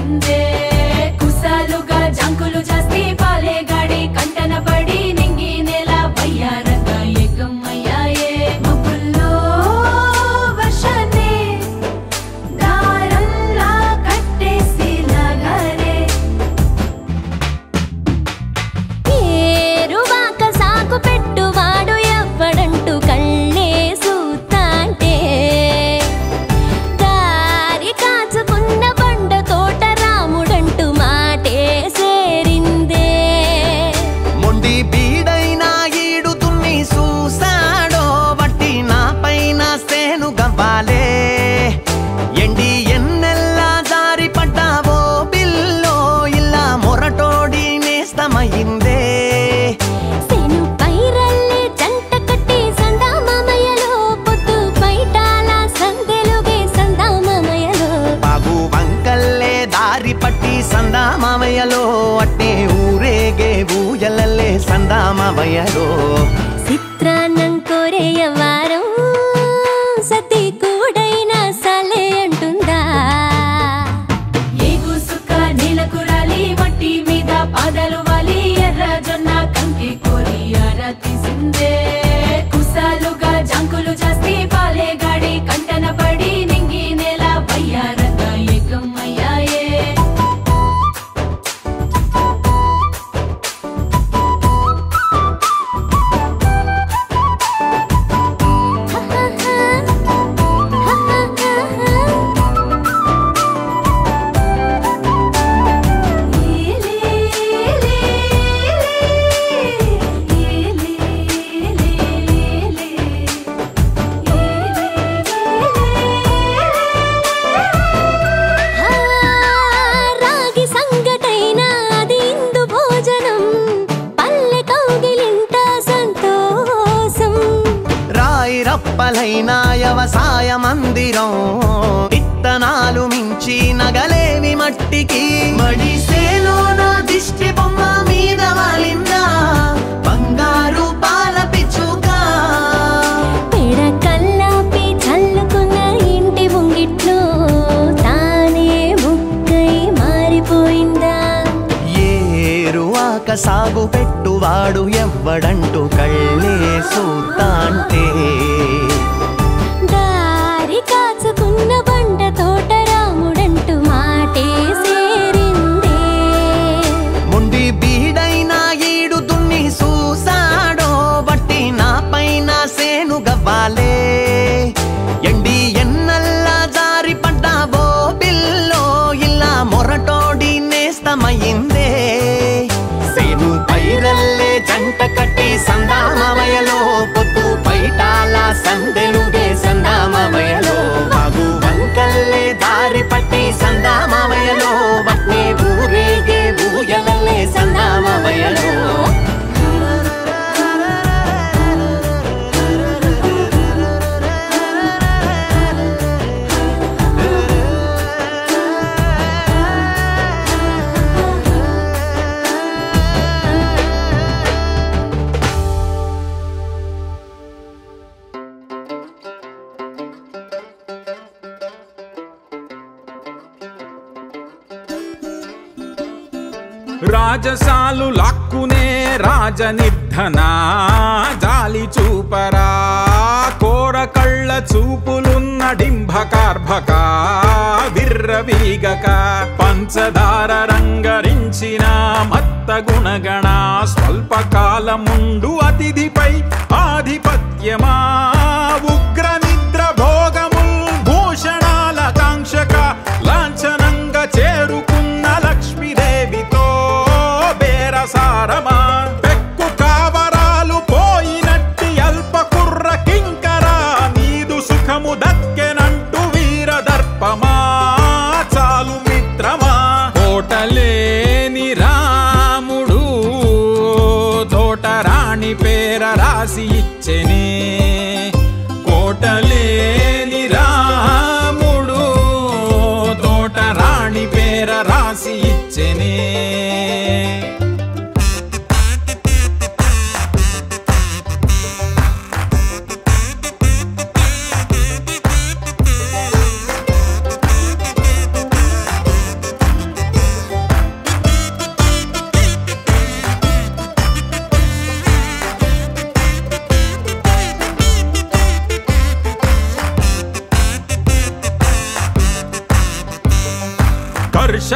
తెలిసిందే కుసాలుగా జంకులు చేస్తే పాలే గాడి కంటన పడి నింగి నేల వయ్యారంగా ఏకమయ్యాయే మబ్బుల్లో వర్షాన్ని దారంలా కట్టేసి లాగారే ఏరువాక సాకు పెట్టువాడు ఎవ్వడంటూ కళ్ళే సూతాంటే దారి కాచుకున్న బండ తోట రాముడంటూ మాటే సేరిందే మొండి బీడైనా ఈడుతున్ని చూసాడో వట్టి నా పైన సేను గవ్వాలే ఎండి ఎన్నెల్లా జారి పడ్డావో పిల్లో ఇలా మొరటోడి నేస్తమయిందే సెను పైరల్లే జంట కట్టి సందామామయ్యలో పొద్దు బయటాల సందెలుగే సందామామయ్యలో బాబు వంకల్లే దారి పట్టి సందామవయలో అట్టే ఊరేగే ఊయలల్లే సందామవయలో చిత్రాన్నం కోరేయ వారం సతి కూడైనా సలే అంటుందా ఏగు సుక్క నీలకు రాలి మట్టి మీద పాదాలు వాలి ఎర్ర జొన్న కంకి కోరి ఆరా తీసిందే కుసాలుగా జంకులు చేస్తే పాలే గాడి కంటన పడి నింగి నేల వయ్యారంగా ఏకమయ్యాయే ఆ, రాగి సంగటైనా అది ఇందు భోజనం పల్లె కౌగిలింట సంతోషం రాయి రప్పలైన వ్యవసాయ మందిరం విత్తనాలు మించి నగలేవి మట్టికి మడిసేలో నా దిష్టి బొమ్మ మీద వాలిందా బంగారు పాల పిచ్చుకా పెడ కల్లాపి చల్లుకున్న ఇంటి ముంగిట్లో తానే ముక్కై మారిపోయిందా ఏరువాక సాగు పెట్టువాడు ఎవ్వడంటూ కళ్ళే సూతాంటే దారి కాచుకున్న బండ తోట రాముడంటూ మాటే సేరిందే ముండి బీడైనా ఈడు దున్ని చూసాడో బట్టి నా పైన సేను గవ్వాలే ఎండి ఎన్నల్లా జారి పడ్డావో పిల్లో ఇలా మొరటోడి నేస్తమయ్యిందే సేను పైరల్లే జంట కట్టి సందామవయలో పొద్దు బయటాల సందెలుగే సందామవయలో బాబు వంకల్లే దారి పట్టి సందామవయలో వట్నే ఊరేగే ఊయలల్లే సందామవయలో రాజసాలు లాక్కునే రాజనిర్ధన జాలి చూపరా కోర కళ్ళ చూపులున్న డింభకార్భక విర్రవీగక పంచదార రంగరించిన మత్త గుణగణ స్వల్పకాలముండు అతిథిపై ఆధిపత్యమా ఉగ్ర నిద్ర భోగముల్ భూషణాల కాంక్షక లాంఛనంగా చేరుకున్న లక్ష్మీదేవితో బేరసారమా పెక్కు కావరాలు పోయినట్టి అల్ప కుర్ర కింకరా నీదు సుఖము దక్కెనంటూ వీరదర్పమా చాలు మిత్రమా కోటలేని రాముడు తోటరాణి పేర రాసి ఇచ్చెనే కోటలేని రాముడు తోటరాణి పేర రాసి ఇచ్చెనే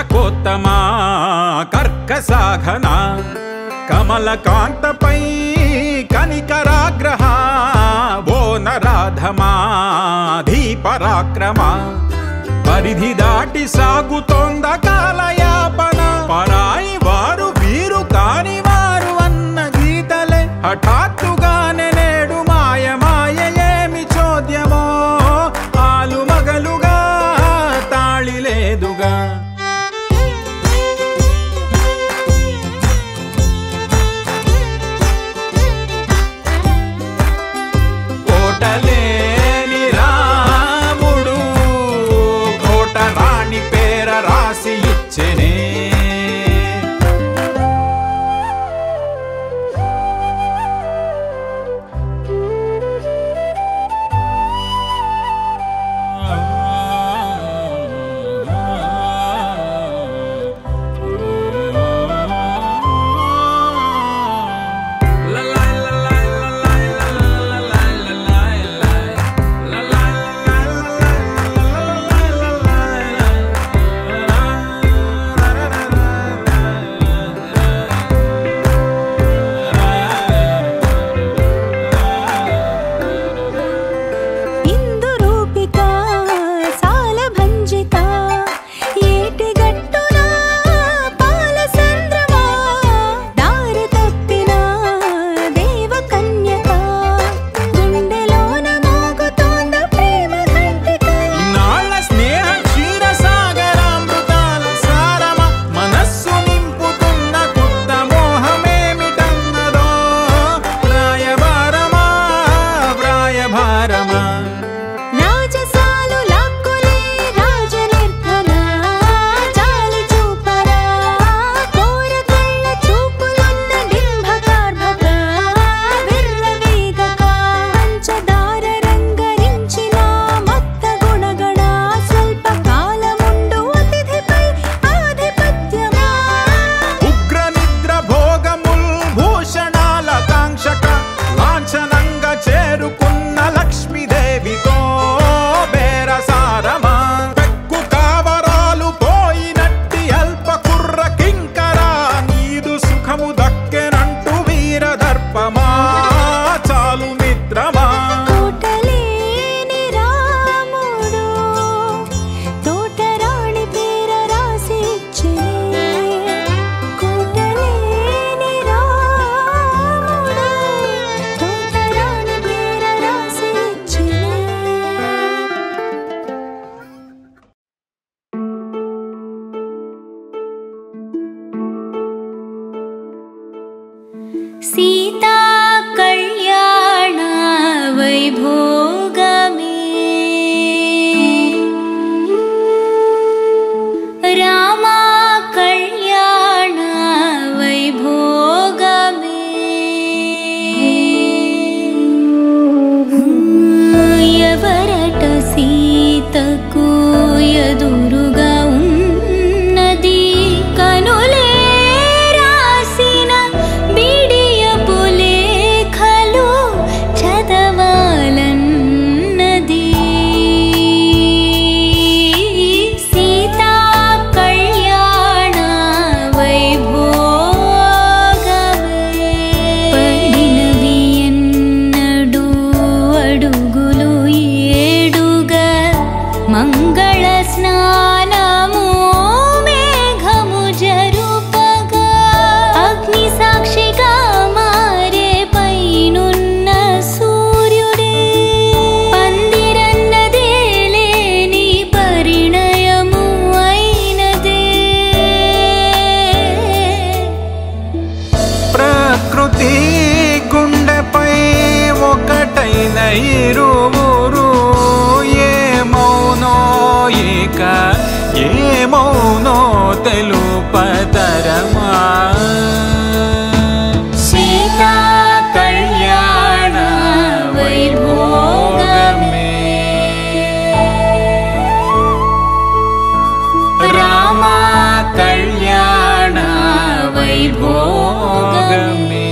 పురుషకోత్తమా కర్కసాఘన కమలకాంతపై కనికరాగ్రహ ఓ నరాధమా ధీపరాక్రమ పరిధి దాటి సాగుతోంద కాలయాపన పరాయి వారు వీరు కాని వారు అన్న గీతలే హఠాత్తుగానే నేడు మాయ మాయ ఏమి చోద్యమో ఆలు మగలుగా తాళి లేదుగా కోటలేని రాముడు కోట రాణి పేర రాసి ఇచ్చెనే ఇందు రూపిక సాలభంజిత ఏటిగట్టున పాల సంద్రమా దారి తప్పిన దేవ కన్యక గుండెలోన మోగుతోంద ప్రేమ ఘంటిక ఇన్నాళ్ళ స్నేహ క్షీర సాగరామృతాల సారమ మనస్సు నింపుతున్న కొత్త మోహమేమిటన్నదో ప్రాయభారమా ప్రాయభారమా రాజసాలు లాక్కులే రాజనిర్ధన జాలి చూపరా కోర కళ్ళ చూపులున్న డింభకార్భక విర్రవీగక పంచదార రంగరించిన మత్త గుణగణ స్వల్ప కాలముండు అతిథిపై ఆధిపత్యమా ఉగ్ర నిద్ర భోగముల్ భూషణాల కాంక్షక లాంఛనంగా చేరుకున్న లక్ష్మీదేవితో బేరసారమా పెక్కు కావరాలు పోయినట్టి అల్ప కుర్ర కింకరా నీదు సుఖము దక్కెనంటూ వీరదర్పమా చాలు మిత్రమా కోటలేని రాముడు తోటరాణి పేర రాసిచ్చినే కోటలేని రాముడు తోటరాణి పేర రాసిచ్చినే సీతా కళ్యాణ వైభోగమే రామా కళ్యాణ వైభోగమే ఎవరట సీతకు ఎదురుగా ఉన్నది కనులే రాసిన బిడియపు లేఖలు చదవాలన్నది సీతా కళ్యాణ వైభోగమే పడినవి ఎన్నడు అడుగులు ఏడుగా మంగళ స్నానము మేఘము జరుపగా అగ్ని సాక్షిగా మారే పైనున్న సూర్యుడే పందిరన్నదే లేని పరిణయము అయినదే ప్రకృతి గుండెపై ఒకటైన ఇరువురు ఏమౌనో ఇక ఏమౌనో తెలుపతరమా సీతా కళ్యాణ వైభోగమే రామా కళ్యాణ వైభోగమే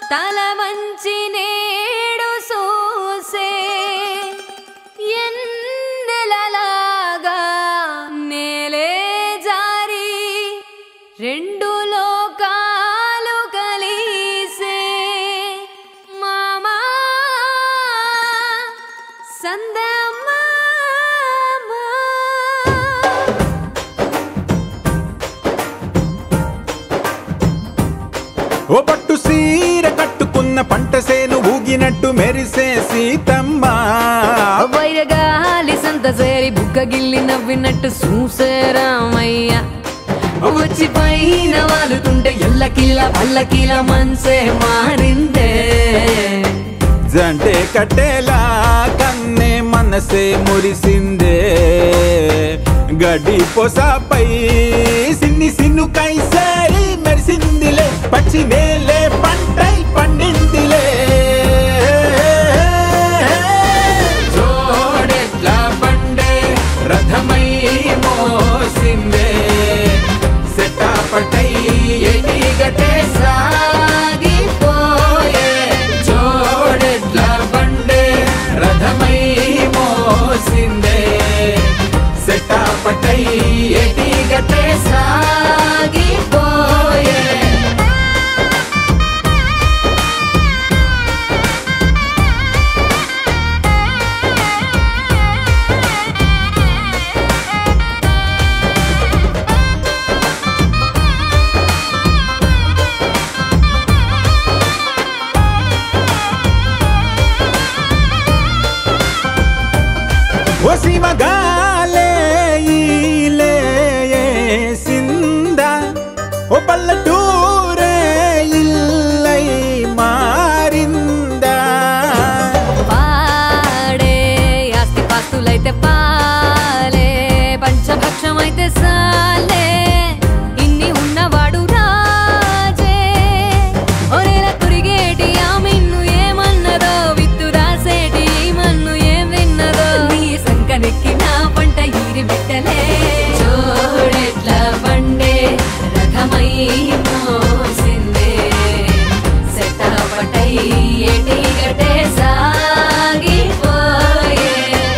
తల వంచి నేడు సూసే ఎన్నెలలాగా నేలే జారి రెండు లోకాలు కలిసే మామా సందమామా ఓ పట్టు సీర కట్టుకున్న పంట సేను ఊగినట్టు మెరిసే సీతమ్మ వైరగాలి సంత సేరి బుగ్గ గిల్లి నవ్వినట్టు చూసేరామయ్య వచ్చి పైన వాలుతుంటే ఎల్లకిల్ల పల్లకిల మనసే మారిందే జంటే కట్టేలా కన్నే మనసే మురిసిందే గడ్డి పొసపై సిన్ని సిన్ను కైసారి మెరిసిందిలే పచ్చి నేలే పంటై పండిందిలే జోడెట్ల బండే రథమై మోసిందే సెటాపటై ఎటిగటే సాగిపోయే జోడెట్ల బండే రథమై మోసిందే సెటాపటై ఎటిగటే సాగిపోయే ఓ శివగాలే ఈలే సింద ఓ పల్లెటూరే ఇల్లై మారిందా పాడే ఆస్తి పాస్తులైతే పాలే పంచభక్షమైతే సాలే ఇన్ని ఉన్నవాడు రాజే ఒరేలా కురిగేటి ఆ మిన్ను ఏమన్నదో విత్తు రాసేటి ఈ మన్ను ఏం విన్నదో నీ సంకనెక్కి నా పంట ఈరి బిట్టలే చూడెట్ల పండే రథమై మోసిందే సెట్టపటై ఎటి గటే సాగిపోయే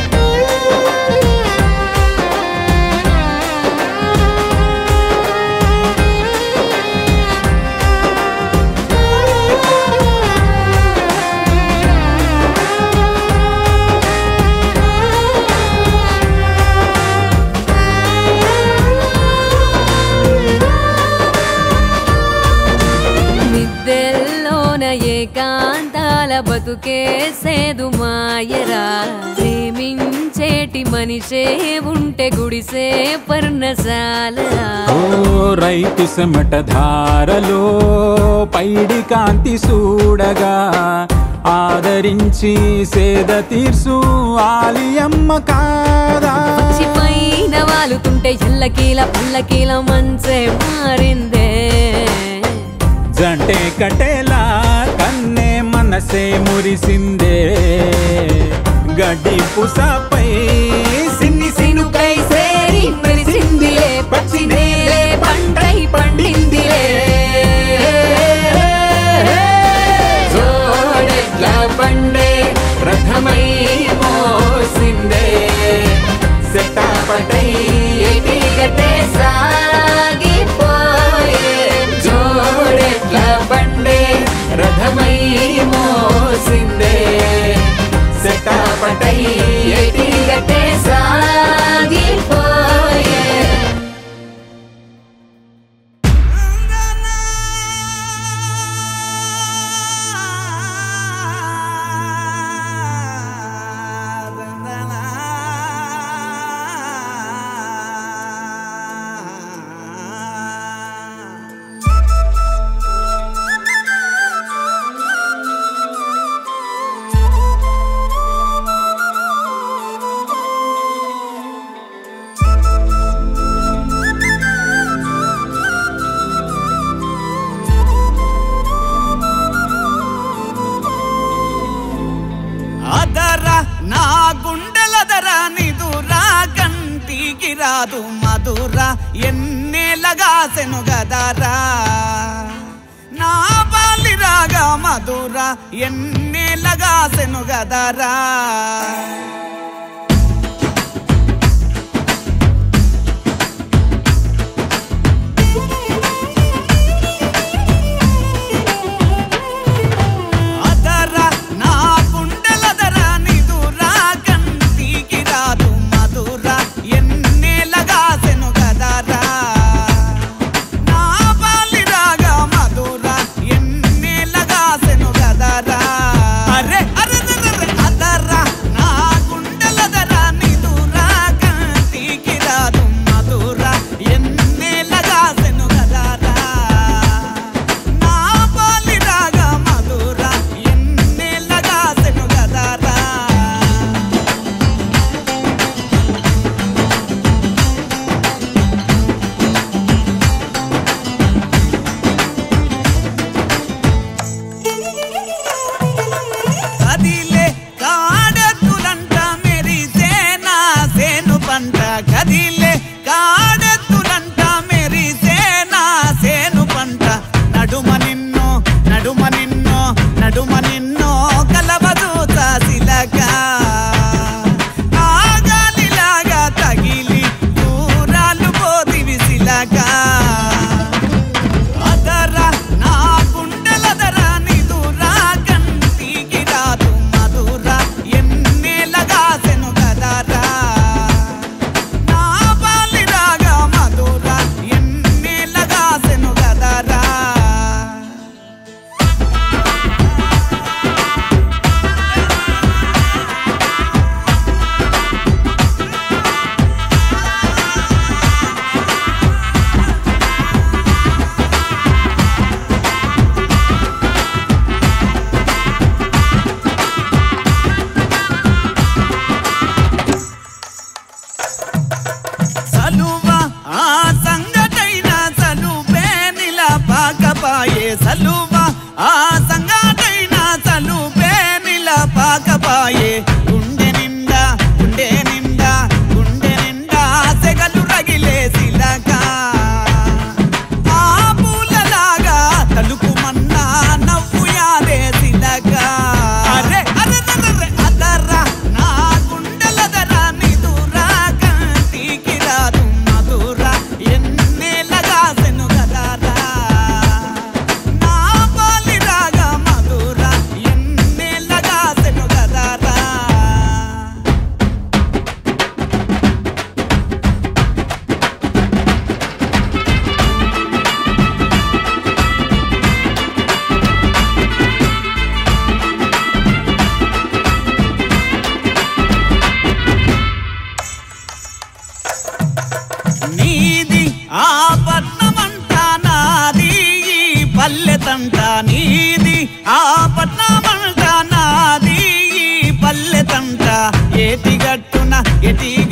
మిద్దెల్లోన ఏకాంతాల బతుకేసేదు మాయరా ప్రేమించేటి మనిషే ఉంటే గుడిసే పర్ణశాలరా ఓ రైతు సెమట ధారలో పైడి కాంతి చూడగా ఆదరించి సేద తీర్సు ఆలియమ్మ కాదా వచ్చి పైన వాలుతుంటే ఎల్లకీల పల్లకీల మంచే మారిందే జంటే కటేలా కన్నే మనసే మురిసిందే గడ్డి పుసపై సిన్ని సినుకై సేరి మెరిసిందిలే పచ్చి నేలే పంటై పండిందిలే జోడెట్ల బండే రథమై మోసిందే సెటాపటై ఎటిగటే సాగిపోయే జోడెట్ల బండే రథమై మోసిందే సెటాపటై ఎటిగటే సాగిపోయే అదర నా గుండెలదర నిదురా కంటికి రాదు మధుర ఎన్నేళ్ళగాసెను గదరా నా బాలి రాగా మధుర ఎన్నేళ్ళగా సెనుగదరా అదర నా గుండెలదర నిదురా కంటికి రాదు మధుర ఎన్నేళ్ళగా సెనుగదరా నా బాలి రాగా మధుర ఎన్నేళ్ళగా సెనుగదరా అరే అరే అరే అదర నా గుండెలదర నిదురా కంటికి రాదు మధుర ఎన్నేళ్ళగా సెనుగదరా నా బాలి రాగా మధుర ఎన్నేళ్ళగా సెనుగదరా కదిలే కాడెత్తులంట మెరిసే నా సేను పంట కదిలే కాడెత్తులంట మెరిసే నా సేను పంట నడుమ నిన్నో నడుమ నిన్నో నడుమ నిన్నో కలవదూత శిలక ఆగాలిలాగా తగిలి దూరాలు పోతివి శిలక అదర నా గుండెలదర నిదురా కంటికి రాదు మధుర ఎన్నేళ్ళగా సెనుగదరా నా బాలి రాగా మధుర ఎన్నేళ్ళగా సెనుగదరా సలువ ఆ సంగటైన సలువే నిలపాకపాయే సలువ ఆ సంగటైన సలువే నిలపాకపాయే గుండె నిండా గుండె నిండా గుండె నిండా సెగలు రగిలే సిలక ఆ పూలలాగా తలుపుమన్నా నవ్వు యాదే సిలక అరే అరే అరే అదర నా గుండెలదర నిదురా కంటికి రాదు మధుర ఎన్నేళ్ళగా సెనుగదరా నా బాలి రాగా మధుర ఎన్నేళ్ళగా సెనుగదరా నీది ఆ పట్నమంట నాది ఈ పల్లెతంట నీది ఆ పట్నమంట నాది ఈ పల్లెతంట ఏటి గట్టున ఎటి